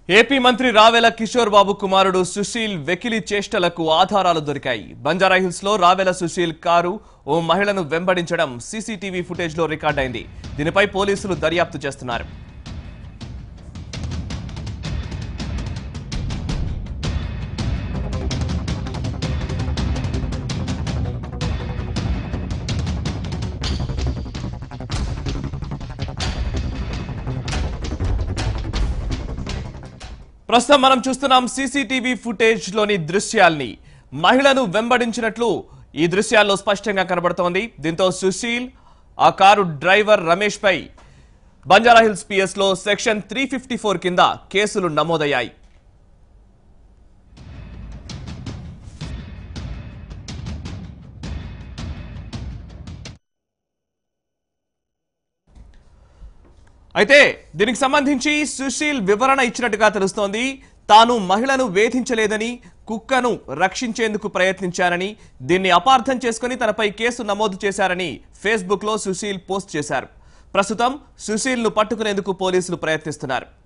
AP మంత్రి రావెల కిషోర్ బాబు కుమారుడు సుశీల్ వెకిలి చేష్టలకు ఆధారాలు దొరికాయి బంజారాహిల్స్ లో రావెల సుశీల్ కారు ఓ మహిళను వెంబడించడం సీసీటీవీ ఫుటేజ్ లో రికార్డైంది దీనిపై పోలీసులు దర్యాప్తు చేస్తున్నారు ప్రస్తుతం మనం చూస్తున్నాం సీసీటీవీ ఫుటేజ్ లోని దృశ్యాల్ని మహిళను వెంబడించినట్లు ఈ దృశ్యాల్లో స్పష్టంగా కనబడుతోంది దీంతో సుశీల్ ఆ కారు డ్రైవర్ రమేష్ పై బంజారాహిల్స్ పిఎస్ లో సెక్షన్ త్రీ ఫిఫ్టీ ఫోర్ కింద కేసులు నమోదయ్యాయి అయితే దీనికి సంబంధించి సుశీల్ వివరణ ఇచ్చినట్టుగా తెలుస్తోంది తాను మహిళను వేధించలేదని కుక్కను రక్షించేందుకు ప్రయత్నించారని దీన్ని అపార్థం చేసుకుని తనపై కేసు నమోదు చేశారని ఫేస్బుక్ లో సుశీల్ పోస్ట్ చేశారు ప్రస్తుతం సుశీల్ ను పట్టుకునేందుకు పోలీసులు ప్రయత్నిస్తున్నారు